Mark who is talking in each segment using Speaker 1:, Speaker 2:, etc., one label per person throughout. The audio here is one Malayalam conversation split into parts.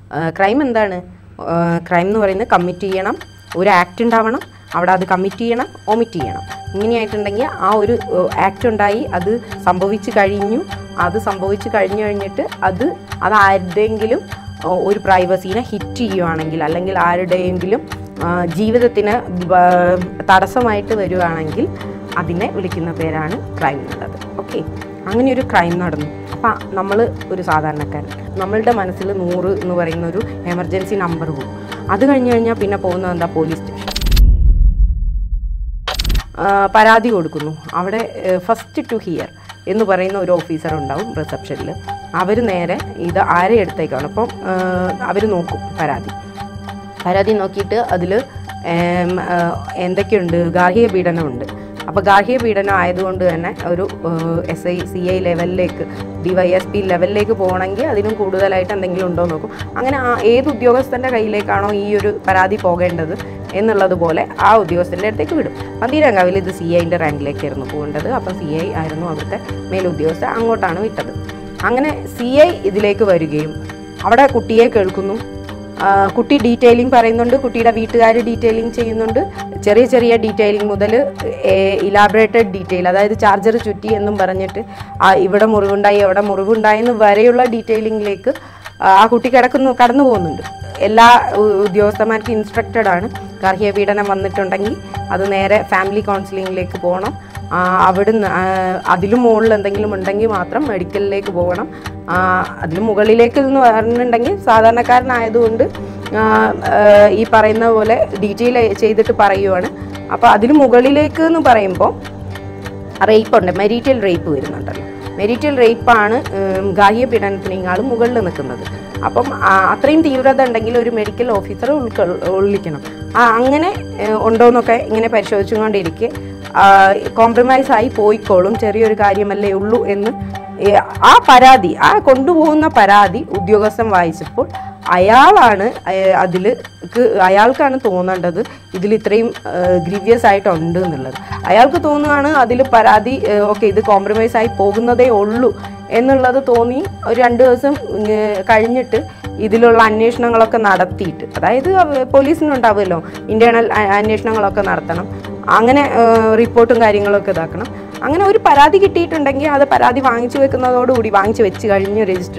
Speaker 1: ക്രൈം എന്താണ് ക്രൈം എന്ന് പറയുന്നത് കമ്മിറ്റ് ചെയ്യണം ഒരു ആക്ട് ഉണ്ടാവണം അവിടെ അത് കമ്മിറ്റ് ചെയ്യണം ഒമിറ്റ് ചെയ്യണം ഇങ്ങനെയായിട്ടുണ്ടെങ്കിൽ ആ ഒരു ആക്ട് ഉണ്ടായി അത് സംഭവിച്ചു കഴിഞ്ഞു അത് സംഭവിച്ചു കഴിഞ്ഞു കഴിഞ്ഞിട്ട് അത് അത് ആരുടെയെങ്കിലും ഓ, ഒരു പ്രൈവസീനെ ഹിറ്റ് ചെയ്യുവാണെങ്കിൽ അല്ലെങ്കിൽ ആരുടെയെങ്കിലും ആ, ജീവിതത്തിന് ബ- തടസ്സമായിട്ട് വരുവാണെങ്കിൽ അതിനെ വിളിക്കുന്ന പേരാണ് ക്രൈം എന്നുള്ളത് ഓക്കെ അങ്ങനെ ഒരു ക്രൈം നടന്നു അപ്പം നമ്മൾ ഒരു സാധാരണക്കാരൻ നമ്മളുടെ മനസ്സിൽ നൂറ് എന്ന് പറയുന്ന ഒരു എമർജൻസി നമ്പർ പോകും അത് കഴിഞ്ഞ് കഴിഞ്ഞാൽ പിന്നെ പോകുന്നത് എന്താ പോലീസ് സ്റ്റേഷൻ ആ, പരാതി കൊടുക്കുന്നു അവിടെ ഫസ്റ്റ് ടു ഹിയർ എന്ന് പറയുന്ന ഒരു ഓഫീസർ ഉണ്ടാവും റിസപ്ഷനിൽ അവർ നേരെ ഇത് ആരെ എടുത്തേക്കാണ് അപ്പം അവർ നോക്കും പരാതി പരാതി നോക്കിയിട്ട് അതിൽ എന്തൊക്കെയുണ്ട് ഗാർഹിക പീഡനമുണ്ട് അപ്പോൾ ഗാർഹിക പീഡനം ആയതുകൊണ്ട് തന്നെ ഒരു എസ് ഐ സി ഐ ലെവലിലേക്ക് ഡി വൈ എസ് പി ലെവലിലേക്ക് പോകണമെങ്കിൽ അതിനും കൂടുതലായിട്ട് എന്തെങ്കിലും ഉണ്ടോ എന്ന് നോക്കും അങ്ങനെ ആ ഏത് ഉദ്യോഗസ്ഥൻ്റെ കയ്യിലേക്കാണോ ഈ ഒരു പരാതി പോകേണ്ടത് എന്നുള്ളത് പോലെ ആ ഉദ്യോഗസ്ഥൻ്റെ അടുത്തേക്ക് വിടും പന്തീരങ്കാവിൽ ഇത് സി ഐൻ്റെ റാങ്കിലേക്കായിരുന്നു പോകേണ്ടത് അപ്പോൾ സി ഐ ആയിരുന്നു അവിടുത്തെ മേലുദ്യോഗസ്ഥ അങ്ങോട്ടാണ് വിട്ടത് അങ്ങനെ സി ഐ ഇതിലേക്ക് വരികയും അവിടെ കുട്ടിയെ കേൾക്കുന്നു ആ, കുട്ടി ഡീറ്റെയിലിംഗ് പറയുന്നുണ്ട് കുട്ടിയുടെ വീട്ടുകാർ ഡീറ്റെയിലിംഗ് ചെയ്യുന്നുണ്ട് ചെറിയ ചെറിയ ഡീറ്റെയിലിംഗ് മുതൽ ഇലാബറേറ്റഡ് ഡീറ്റെയിൽ അതായത് ചാർജർ ചുറ്റി എന്നും പറഞ്ഞിട്ട് ആ ഇവിടെ മുറിവുണ്ടായി എവിടെ മുറിവുണ്ടായെന്ന് വരെയുള്ള ഡീറ്റെയിലിംഗിലേക്ക് ആ കുട്ടി കിടക്കുന്നു കടന്നു പോകുന്നുണ്ട് എല്ലാ ഉ- ഉദ്യോഗസ്ഥന്മാർക്കും ഇൻസ്ട്രക്റ്റഡ് ആണ് ഗാർഹിക പീഡനം വന്നിട്ടുണ്ടെങ്കിൽ അത് നേരെ ഫാമിലി കൗൺസിലിങ്ങിലേക്ക് പോകണം ആ, അവിടുന്ന് ആ, അതിലും മുകളിൽ എന്തെങ്കിലും ഉണ്ടെങ്കിൽ മാത്രം മെഡിക്കലിലേക്ക് പോകണം ആ, അതിലും മുകളിലേക്ക് എന്ന് പറഞ്ഞിട്ടുണ്ടെങ്കിൽ സാധാരണക്കാരനായതുകൊണ്ട് ആ, ആ, ഈ പറയുന്ന പോലെ ഡീറ്റെയിൽ ചെയ്തിട്ട് പറയുവാണ് അപ്പോൾ അതിന് മുകളിലേക്ക് എന്ന് പറയുമ്പോൾ റേപ്പ് ഉണ്ട് മെരീറ്റൽ റേപ്പ് വരുന്നുണ്ടല്ലോ മെരീറ്റൽ റേപ്പാണ് ഗാർഹിക പീഡനത്തിനേക്കാളും മുകളിൽ നിൽക്കുന്നത് അപ്പം ആ, അത്രയും തീവ്രത ഉണ്ടെങ്കിൽ ഒരു മെഡിക്കൽ ഓഫീസർ ഉൾക്കൊ ഉള്ളിക്കണം ആ അങ്ങനെ ഏഹ്, ഉണ്ടോയെന്നൊക്കെ ഇങ്ങനെ പരിശോധിച്ചുകൊണ്ടിരിക്കെ കോംപ്രമൈസ് ആയി പോയിക്കോളും ചെറിയൊരു കാര്യമല്ലേ ഉള്ളൂ എന്ന് ഏഹ്, ആ പരാതി ആ കൊണ്ടുപോകുന്ന പരാതി ഉദ്യോഗസ്ഥൻ വായിച്ചപ്പോൾ അയാളാണ് അതിൽ അയാൾക്കാണ് തോന്നേണ്ടത് ഇതിൽ ഇത്രയും ഗ്രീവിയസ് ആയിട്ടുണ്ട് എന്നുള്ളത് അയാൾക്ക് തോന്നുകയാണ് അതിൽ പരാതി ഓക്കെ ഇത് കോംപ്രമൈസ് ആയി പോകുന്നതേ ഉള്ളൂ എന്നുള്ളത് തോന്നി ഒരു രണ്ട് ദിവസം ഏഹ്, കഴിഞ്ഞിട്ട് ഇതിലുള്ള അന്വേഷണങ്ങളൊക്കെ നടത്തിയിട്ട് അതായത് അവ- പോലീസിനുണ്ടാവുമല്ലോ ഇന്റേണൽ അന്വേഷണങ്ങളൊക്കെ നടത്തണം അങ്ങനെ ഏഹ്, റിപ്പോർട്ടും കാര്യങ്ങളൊക്കെ ഇതാക്കണം അങ്ങനെ ഒരു പരാതി കിട്ടിയിട്ടുണ്ടെങ്കിൽ അത് പരാതി വാങ്ങിച്ചു വെക്കുന്നതോടുകൂടി വാങ്ങിച്ചു വെച്ച് കഴിഞ്ഞ് രജിസ്റ്റർ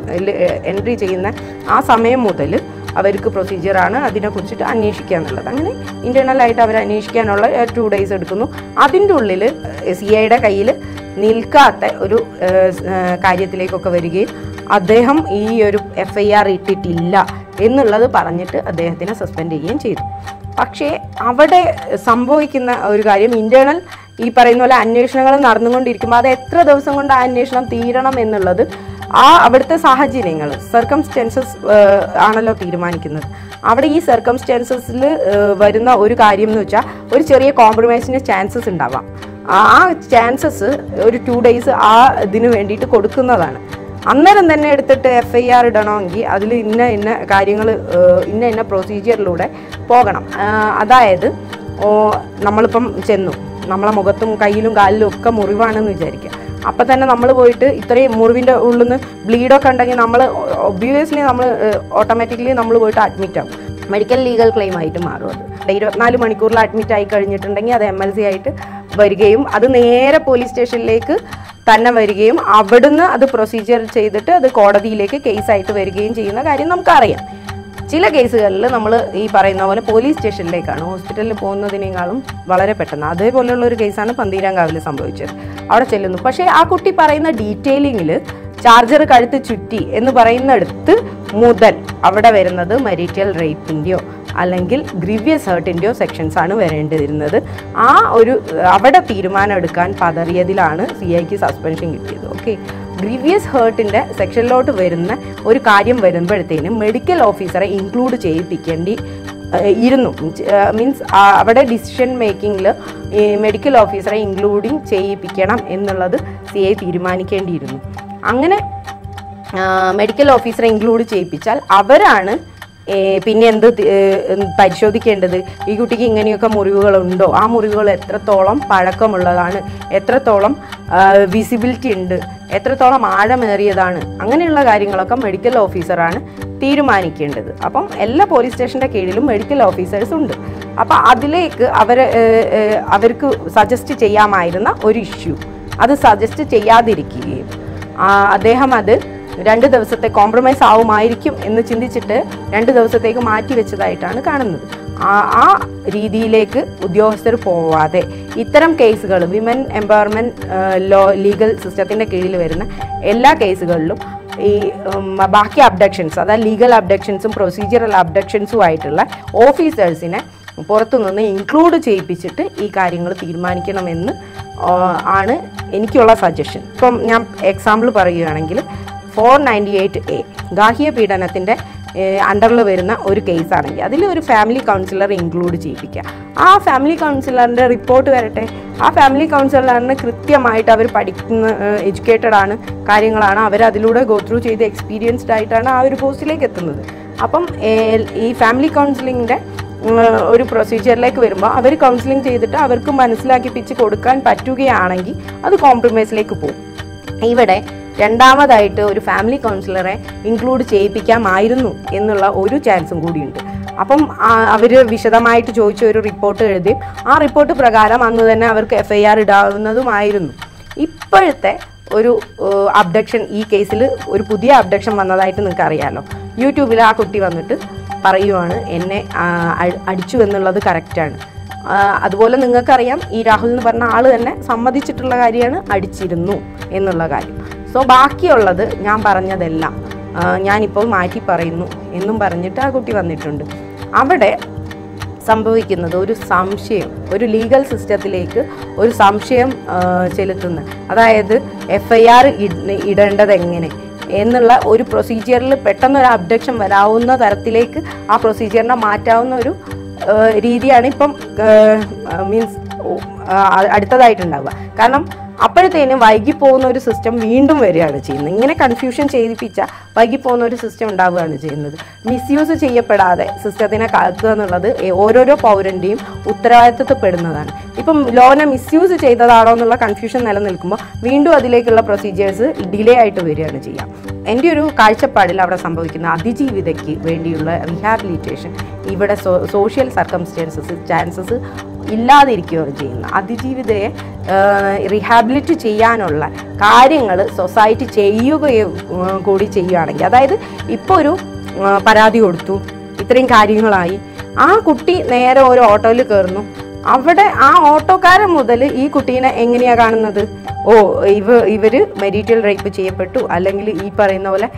Speaker 1: എൻട്രി ചെയ്യുന്ന ആ സമയം മുതൽ അവർക്ക് പ്രൊസീജിയറാണ് അതിനെക്കുറിച്ചിട്ട് അന്വേഷിക്കുക എന്നുള്ളത് അങ്ങനെ ഇന്റേണൽ ആയിട്ട് അവർ അന്വേഷിക്കാനുള്ള ടു ഡേയ്സ് എടുക്കുന്നു അതിൻ്റെ ഉള്ളിൽ സി ഐയുടെ കയ്യിൽ നിൽക്കാത്ത ഒരു ഏഹ്, സ്, ഏഹ്, കാര്യത്തിലേക്കൊക്കെ വരികയും അദ്ദേഹം ഈ ഒരു എഫ് ഐ ആർ ഇട്ടിട്ടില്ല എന്നുള്ളത് പറഞ്ഞിട്ട് അദ്ദേഹത്തിനെ സസ്പെൻഡ് ചെയ്യുകയും ചെയ്തു പക്ഷേ അവിടെ സംഭവിക്കുന്ന ഒരു കാര്യം ഇന്റേണൽ ഈ പറയുന്ന പോലെ അന്വേഷണങ്ങൾ നടന്നുകൊണ്ടിരിക്കുമ്പോൾ അത് എത്ര ദിവസം കൊണ്ട് ആ അന്വേഷണം തീരണം എന്നുള്ളത് ആ അവിടുത്തെ സാഹചര്യങ്ങൾ സർക്കംസ്റ്റൻസസ് ആണല്ലോ തീരുമാനിക്കുന്നത് അവിടെ ഈ സർക്കംസ്റ്റൻസസിൽ വരുന്ന ഒരു കാര്യം എന്ന് വെച്ചാൽ ഒരു ചെറിയ കോംപ്രമൈസിന് ചാൻസസ് ഉണ്ടാവാം ആ ചാൻസസ് ഒരു ടു ഡേയ്സ് ആ ഇതിന് വേണ്ടിയിട്ട് കൊടുക്കുന്നതാണ് അന്നേരം തന്നെ എടുത്തിട്ട് എഫ് ഐ ആർ ഇടണമെങ്കിൽ അതിൽ ഇന്ന ഇന്ന കാര്യങ്ങൾ ഇന്ന ഇന്ന പ്രൊസീജിയറിലൂടെ പോകണം ആ, അതായത് ഓ, നമ്മളിപ്പം ചെന്നു നമ്മളെ മുഖത്തും കയ്യിലും കാലിലും ഒക്കെ മുറിവാണെന്ന് വിചാരിക്കുക അപ്പം തന്നെ നമ്മൾ പോയിട്ട് ഇത്രയും മുറിവിൻ്റെ ഉള്ളിൽ നിന്ന് ബ്ലീഡൊക്കെ ഉണ്ടെങ്കിൽ നമ്മൾ ഒബ്വിയസ്ലി നമ്മൾ ഓട്ടോമാറ്റിക്കലി നമ്മൾ പോയിട്ട് അഡ്മിറ്റ് ആവും മെഡിക്കൽ ലീഗൽ ക്ലെയിം ആയിട്ട് മാറും അത് ഇരുപത്തിനാല് മണിക്കൂറിൽ അഡ്മിറ്റ് ആയി കഴിഞ്ഞിട്ടുണ്ടെങ്കിൽ അത് എം എൽ സി ആയിട്ട് വരികയും അത് നേരെ പോലീസ് സ്റ്റേഷനിലേക്ക് തന്നെ വരികയും അവിടുന്ന് അത് പ്രൊസീജിയർ ചെയ്തിട്ട് അത് കോടതിയിലേക്ക് കേസായിട്ട് വരികയും ചെയ്യുന്ന കാര്യം നമുക്കറിയാം ചില കേസുകളിൽ നമ്മൾ ഈ പറയുന്ന പോലെ പോലീസ് സ്റ്റേഷനിലേക്കാണ് ഹോസ്പിറ്റലിൽ പോകുന്നതിനേക്കാളും വളരെ പെട്ടെന്ന് അതേപോലെയുള്ള ഒരു കേസാണ് പന്തീരാങ്കാവിൽ സംഭവിച്ചത് അവിടെ ചെല്ലുന്നു പക്ഷേ ആ കുട്ടി പറയുന്ന ഡീറ്റെയിലിങ്ങിൽ ചാർജർ കഴുത്ത് ചുറ്റി എന്ന് പറയുന്നിടത്ത് മുതൽ അവിടെ വരുന്നത് മരീറ്റൽ റേപ്പിൻ്റെയോ അല്ലെങ്കിൽ ഗ്രീവിയസ് ഹേർട്ടിൻ്റെയോ സെക്ഷൻസ് ആണ് വരേണ്ടിയിരുന്നത് ആ ഒരു അവിടെ തീരുമാനം എടുക്കാൻ പതറിയതിലാണ് സി ഐക്ക് സസ്പെൻഷൻ കിട്ടിയത് ഓക്കെ ഗ്രീവിയസ് ഹേർട്ടിൻ്റെ സെക്ഷനിലോട്ട് വരുന്ന ഒരു കാര്യം വരുമ്പോഴത്തേനും മെഡിക്കൽ ഓഫീസറെ ഇൻക്ലൂഡ് ചെയ്യിപ്പിക്കേണ്ടി ഏഹ്, ഇരുന്നു മീൻസ് അവിടെ ഡിസിഷൻ മേക്കിങ്ങിൽ ഈ മെഡിക്കൽ ഓഫീസറെ ഇൻക്ലൂഡിങ് ചെയ്യിപ്പിക്കണം എന്നുള്ളത് സി ഐ തീരുമാനിക്കേണ്ടിയിരുന്നു അങ്ങനെ മെഡിക്കൽ ഓഫീസറെ ഇൻക്ലൂഡ് ചെയ്യിപ്പിച്ചാൽ അവരാണ് ഏ, പിന്നെ എന്ത് തി- ഏ, ഉം, പരിശോധിക്കേണ്ടത് ഈ കുട്ടിക്ക് ഇങ്ങനെയൊക്കെ മുറിവുകളുണ്ടോ ആ മുറിവുകൾ എത്രത്തോളം പഴക്കമുള്ളതാണ് എത്രത്തോളം വിസിബിലിറ്റി ഉണ്ട് എത്രത്തോളം ആഴമേറിയതാണ് അങ്ങനെയുള്ള കാര്യങ്ങളൊക്കെ മെഡിക്കൽ ഓഫീസറാണ് തീരുമാനിക്കേണ്ടത് അപ്പം എല്ലാ പോലീസ് സ്റ്റേഷൻ്റെ കീഴിലും മെഡിക്കൽ ഓഫീസേഴ്സ് ഉണ്ട് അപ്പം അതിലേക്ക് അവർ അവർക്ക് സജസ്റ്റ് ചെയ്യാമായിരുന്ന ഒരു ഇഷ്യൂ അത് സജസ്റ്റ് ചെയ്യാതിരിക്കുകയും ആ, അദ്ദേഹം അത് രണ്ട് ദിവസത്തെ കോംപ്രമൈസ് ആവുമായിരിക്കും എന്ന് ചിന്തിച്ചിട്ട് രണ്ട് ദിവസത്തേക്ക് മാറ്റി വെച്ചതായിട്ടാണ് കാണുന്നത് ആ ആ രീതിയിലേക്ക് ഉദ്യോഗസ്ഥർ പോവാതെ ഇത്തരം കേസുകൾ വിമൻ എംപവർമെൻറ്റ് ലോ ലീഗൽ സിസ്റ്റത്തിൻ്റെ കീഴിൽ വരുന്ന എല്ലാ കേസുകളിലും ഈ ഉം, ബാക്കി അബ്ഡക്ഷൻസ് അതായത് ലീഗൽ അബ്ഡക്ഷൻസും പ്രൊസീജിയറൽ അബ്ഡക്ഷൻസും ആയിട്ടുള്ള ഓഫീസേഴ്സിനെ പുറത്തുനിന്ന് ഇൻക്ലൂഡ് ചെയ്യിപ്പിച്ചിട്ട് ഈ കാര്യങ്ങൾ തീരുമാനിക്കണമെന്ന് ആ, ആണ് എനിക്കുള്ള സജഷൻ ഇപ്പം ഞാൻ എക്സാമ്പിൾ പറയുകയാണെങ്കിൽ ഫോർ നയൻറ്റി എയ്റ്റ് എ ഗാർഹിക പീഡനത്തിൻ്റെ അണ്ടറിൽ വരുന്ന ഒരു കേസാണെങ്കിൽ അതിൽ ഒരു ഫാമിലി കൗൺസിലർ ഇൻക്ലൂഡ് ചെയ്യിപ്പിക്കുക ആ ഫാമിലി കൗൺസിലറിൻ്റെ റിപ്പോർട്ട് വരട്ടെ ആ ഫാമിലി കൗൺസിലറിന് കൃത്യമായിട്ട് അവർ പഠിക്കുന്ന എഡ്യൂക്കേറ്റഡ് ആണ് കാര്യങ്ങളാണ് അവർ അതിലൂടെ ഗോ ത്രൂ ചെയ്ത് എക്സ്പീരിയൻസ്ഡ് ആയിട്ടാണ് ആ ഒരു പോസ്റ്റിലേക്ക് എത്തുന്നത് അപ്പം ഏ- ഈ ഫാമിലി കൗൺസിലിങ്ങിൻ്റെ ഒരു പ്രൊസീജിയറിലേക്ക് വരുമ്പോൾ അവർ കൗൺസിലിംഗ് ചെയ്തിട്ട് അവർക്ക് മനസ്സിലാക്കിപ്പിച്ച് കൊടുക്കാൻ പറ്റുകയാണെങ്കിൽ അത് കോംപ്രമൈസിലേക്ക് പോകും ഇവിടെ രണ്ടാമതായിട്ട് ഒരു ഫാമിലി കൗൺസിലറെ ഇൻക്ലൂഡ് ചെയ്യിപ്പിക്കാമായിരുന്നു എന്നുള്ള ഒരു ചാൻസും കൂടിയുണ്ട് അപ്പം അവർ വിശദമായിട്ട് ചോദിച്ച ഒരു റിപ്പോർട്ട് എഴുതി ആ റിപ്പോർട്ട് പ്രകാരം അന്ന് തന്നെ അവർക്ക് എഫ് ഐ ആർ ഇടാവുന്നതുമായിരുന്നു ഇപ്പോഴത്തെ ഒരു അബ്ഡക്ഷൻ ഈ കേസിൽ ഒരു പുതിയ അബ്ഡക്ഷൻ വന്നതായിട്ട് നിങ്ങൾക്ക് അറിയാമല്ലോ യൂട്യൂബിൽ ആ കുട്ടി വന്നിട്ട് പറയുവാണ് എന്നെ ആ, അ- അടിച്ചു എന്നുള്ളത് കറക്റ്റാണ് അതുപോലെ നിങ്ങൾക്കറിയാം ഈ രാഹുൽ എന്ന് പറഞ്ഞ ആൾ തന്നെ സമ്മതിച്ചിട്ടുള്ള കാര്യമാണ് അടിച്ചിരുന്നു എന്നുള്ള കാര്യം സോ ബാക്കിയുള്ളത് ഞാൻ പറഞ്ഞതെല്ലാം ആ, ഞാനിപ്പോൾ മാറ്റി പറയുന്നു എന്നും പറഞ്ഞിട്ട് ആ കുട്ടി വന്നിട്ടുണ്ട് അവിടെ സംഭവിക്കുന്നത് ഒരു സംശയം ഒരു ലീഗൽ സിസ്റ്റത്തിലേക്ക് ഒരു സംശയം ആ, ചെലുത്തുന്ന അതായത് എഫ് ഐ ആർ ഇടേണ്ടത് എങ്ങനെ എന്നുള്ള ഒരു പ്രൊസീജിയറിൽ പെട്ടെന്ന് ഒരു അബ്ഡക്ഷൻ വരാവുന്ന തരത്തിലേക്ക് ആ പ്രൊസീജിയറിനെ മാറ്റാവുന്ന ഒരു ആ, രീതിയാണ് ഇപ്പം മീൻസ് അടുത്തതായിട്ടുണ്ടാവുക കാരണം അപ്പോഴത്തേനും വൈകി പോകുന്ന ഒരു സിസ്റ്റം വീണ്ടും വരികയാണ് ചെയ്യുന്നത് ഇങ്ങനെ കൺഫ്യൂഷൻ ചെയ്യിപ്പിച്ച വൈകി പോകുന്ന ഒരു സിസ്റ്റം ഉണ്ടാവുകയാണ് ചെയ്യുന്നത് മിസ്യൂസ് ചെയ്യപ്പെടാതെ സിസ്റ്റത്തിനെ കാക്കുക എന്നുള്ളത് ഏ- ഓരോരോ പൗരൻ്റെയും ഉത്തരവാദിത്തപ്പെടുന്നതാണ് ഇപ്പം ലോനെ മിസ്യൂസ് ചെയ്തതാണോ എന്നുള്ള കൺഫ്യൂഷൻ നിലനിൽക്കുമ്പോൾ വീണ്ടും അതിലേക്കുള്ള പ്രൊസീജിയേഴ്സ് ഡിലേ ആയിട്ട് വരികയാണ് ചെയ്യുക എൻ്റെ ഒരു കാഴ്ചപ്പാടിൽ അവിടെ സംഭവിക്കുന്ന അതിജീവിതയ്ക്ക് വേണ്ടിയുള്ള റീഹാബിലിറ്റേഷൻ ഇവിടെ സോഷ്യൽ സർക്കംസ്റ്റൻസസ് ചാൻസസ് ഇല്ലാതിരിക്കുകയാണ് ചെയ്യുന്നത് അതിജീവിതയെ റീഹാബിലിറ്റ് ചെയ്യാനുള്ള കാര്യങ്ങൾ സൊസൈറ്റി ചെയ്യുകയും ഉം, കൂടി ചെയ്യുകയാണെങ്കിൽ അതായത് ഇപ്പോൾ ഒരു ആ, പരാതി കൊടുത്തു ഇത്രയും കാര്യങ്ങളായി ആ കുട്ടി നേരെ ഒരു ഓട്ടോയിൽ കയറുന്നു അവിടെ ആ ഓട്ടോക്കാരൻ മുതൽ ഈ കുട്ടീനെ എങ്ങനെയാ കാണുന്നത് ഓ ഇവ ഇവര് മെരീറ്റൽ റേപ്പ് ചെയ്യപ്പെട്ടു അല്ലെങ്കിൽ ഈ പറയുന്ന പോലെ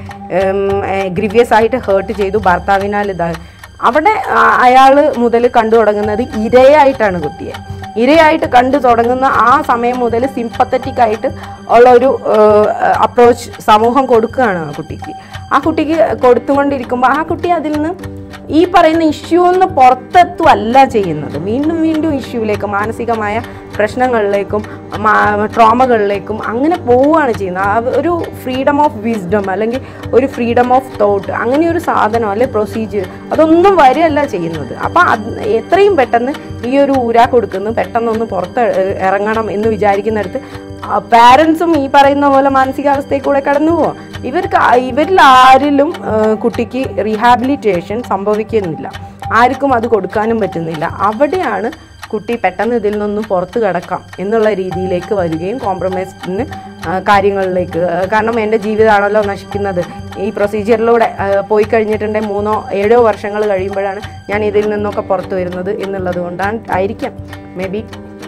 Speaker 1: ഗ്രിവിയസ് ആയിട്ട് ഹേർട്ട് ചെയ്തു ഭർത്താവിനാൽ ഇതാ അവിടെ അയാൾ മുതൽ കണ്ടു തുടങ്ങുന്നത് ഇരയായിട്ടാണ് കുട്ടിയെ ഇരയായിട്ട് കണ്ടു തുടങ്ങുന്ന ആ സമയം മുതൽ സിമ്പത്തറ്റിക് ആയിട്ട് ഉള്ള ഒരു അപ്രോച്ച് സമൂഹം കൊടുക്കുകയാണ് ആ കുട്ടിക്ക് ആ കുട്ടിക്ക് കൊടുത്തുകൊണ്ടിരിക്കുമ്പോൾ ആ കുട്ടി അതിൽ നിന്ന് ഈ പറയുന്ന ഇഷ്യൂ ഒന്ന് പുറത്തെത്തുവല്ല ചെയ്യുന്നത് വീണ്ടും വീണ്ടും ഇഷ്യൂവിലേക്ക് മാനസികമായ പ്രശ്നങ്ങളിലേക്കും ട്രോമകളിലേക്കും അങ്ങനെ പോവുകയാണ് ചെയ്യുന്നത് ആ ഒരു ഫ്രീഡം ഓഫ് വിസ്ഡം അല്ലെങ്കിൽ ഒരു ഫ്രീഡം ഓഫ് തോട്ട് അങ്ങനെ ഒരു സാധനം അല്ലെ പ്രൊസീജിയർ അതൊന്നും വരികയല്ല ചെയ്യുന്നത് അപ്പം അത് എത്രയും പെട്ടെന്ന് ഈ ഒരു ഊരാ കൊടുക്കുന്നു പെട്ടെന്നൊന്ന് പുറത്ത് ഇറങ്ങണം എന്ന് വിചാരിക്കുന്നിടത്ത് പാരൻസും ഈ പറയുന്ന പോലെ മാനസികാവസ്ഥയിൽ കൂടെ കടന്നു പോവാം ഇവർക്ക് ആ- ഇവരിൽ ആരിലും ആ, കുട്ടിക്ക് റീഹാബിലിറ്റേഷൻ സംഭവിക്കുന്നില്ല ആർക്കും അത് കൊടുക്കാനും പറ്റുന്നില്ല അവിടെയാണ് കുട്ടി പെട്ടെന്ന് ഇതിൽ നിന്നും പുറത്ത് കിടക്കാം എന്നുള്ള രീതിയിലേക്ക് വരികയും കോംപ്രമൈസിന് കാര്യങ്ങളിലേക്ക് ആ, കാരണം എൻ്റെ ജീവിതമാണല്ലോ നശിക്കുന്നത് ഈ പ്രൊസീജിയറിലൂടെ ആ, പോയി കഴിഞ്ഞിട്ടുണ്ടെങ്കിൽ മൂന്നോ ഏഴോ വർഷങ്ങൾ കഴിയുമ്പോഴാണ് ഞാൻ ഇതിൽ നിന്നൊക്കെ പുറത്ത് വരുന്നത് എന്നുള്ളത് കൊണ്ടാണ് ആയിരിക്കാം മേ ബി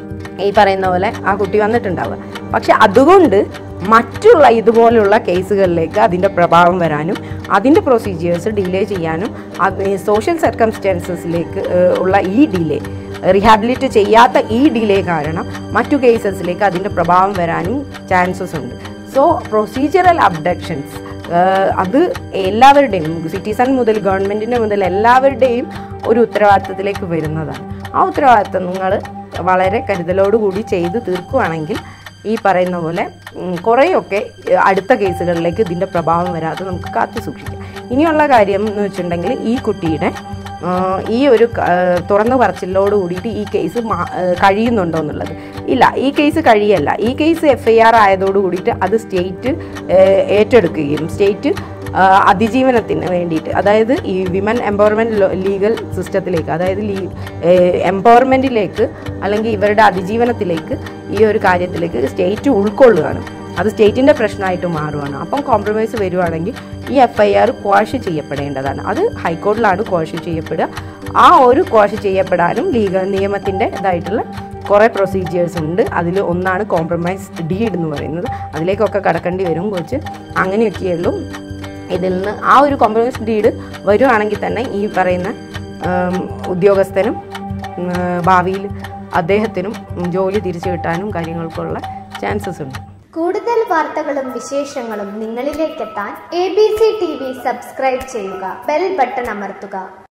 Speaker 1: ഈ പറയുന്ന പോലെ ആ കുട്ടി വന്നിട്ടുണ്ടാവുക പക്ഷെ അതുകൊണ്ട് മറ്റുള്ള ഇതുപോലുള്ള കേസുകളിലേക്ക് അതിൻ്റെ പ്രഭാവം വരാനും അതിൻ്റെ പ്രൊസീജിയേഴ്സ് ഡിലേ ചെയ്യാനും സോഷ്യൽ സർക്കംസ്റ്റൻസസിലേക്ക് ഉള്ള ഈ ഡിലേ റീഹാബിലിറ്റ് ചെയ്യാത്ത ഈ ഡിലേ കാരണം മറ്റു കേസസിലേക്ക് അതിൻ്റെ പ്രഭാവം വരാനും ചാൻസസ് ഉണ്ട് സോ പ്രൊസീജിയറൽ അബ്ഡക്ഷൻസ് അത് എല്ലാവരുടെയും സിറ്റിസൺ മുതൽ ഗവൺമെൻറ്റിൻ്റെ മുതൽ എല്ലാവരുടെയും ഒരു ഉത്തരവാദിത്തത്തിലേക്ക് വരുന്നതാണ് ആ ഉത്തരവാദിത്തം നിങ്ങൾ വളരെ കരുതലോടുകൂടി ചെയ്ത് തീർക്കുകയാണെങ്കിൽ ഈ പറയുന്ന പോലെ ഉം, കുറേയൊക്കെ ഏഹ്, അടുത്ത കേസുകളിലേക്ക് ഇതിൻ്റെ പ്രഭാവം വരാതെ നമുക്ക് കാത്തു സൂക്ഷിക്കാം ഇനിയുള്ള കാര്യം എന്ന് വെച്ചിട്ടുണ്ടെങ്കിൽ ഈ കുട്ടിയുടെ ആഹ്, ഈ ഒരു ക- ആഹ്, തുറന്നു പറച്ചിലോട് കൂടിയിട്ട് ഈ കേസ് മാ- ആഹ്, കഴിയുന്നുണ്ടോ എന്നുള്ളത് ഇല്ല ഈ കേസ് കഴിയല്ല ഈ കേസ് എഫ് ഐ ആർ ആയതോട് കൂടിയിട്ട് അത് സ്റ്റേറ്റ് ഏറ്റെടുക്കുകയും സ്റ്റേറ്റ് ആ, അതിജീവനത്തിന് വേണ്ടിയിട്ട് അതായത് ഈ വിമൻ എംപവർമെൻറ്റ് ലീഗൽ സിസ്റ്റത്തിലേക്ക് അതായത് ലീ എംപവർമെൻറ്റിലേക്ക് അല്ലെങ്കിൽ ഇവരുടെ അതിജീവനത്തിലേക്ക് ഈ ഒരു കാര്യത്തിലേക്ക് സ്റ്റേറ്റ് ഉൾക്കൊള്ളുകയാണ് അത് സ്റ്റേറ്റിൻ്റെ പ്രശ്നമായിട്ട് മാറുകയാണ് അപ്പം കോംപ്രമൈസ് വരുവാണെങ്കിൽ ഈ എഫ് ഐ ആർ ക്വാഷ് ചെയ്യപ്പെടേണ്ടതാണ് അത് ഹൈക്കോടതിയിലാണ് ക്വാഷ് ചെയ്യപ്പെടുക ആ ഒരു ക്വാഷ് ചെയ്യപ്പെടാനും ലീഗൽ നിയമത്തിൻ്റെ ഇതായിട്ടുള്ള കുറേ പ്രൊസീജിയേഴ്സ് ഉണ്ട് അതിൽ ഒന്നാണ് കോംപ്രമൈസ് ഡീഡ് എന്ന് പറയുന്നത് അതിലേക്കൊക്കെ കടക്കേണ്ടി വരും കുറച്ച് അങ്ങനെയൊക്കെയുള്ളൂ ഇതിൽ നിന്ന് ആ ഒരു കോംപ്രമൈസ് ഡീഡ് വരുവാണെങ്കിൽ തന്നെ ഈ പറയുന്ന ഉം, ഉദ്യോഗസ്ഥനും ഉം, ഭാവിയിൽ അദ്ദേഹത്തിനും ജോലി തിരിച്ചു കിട്ടാനും കാര്യങ്ങൾക്കുള്ള ചാൻസസ് ഉണ്ട്
Speaker 2: കൂടുതൽ വാർത്തകളും വിശേഷങ്ങളും നിങ്ങളിലേക്കെത്താൻ A B C T V subscribe ചെയ്യുക ബെൽ ബട്ടൺ അമർത്തുക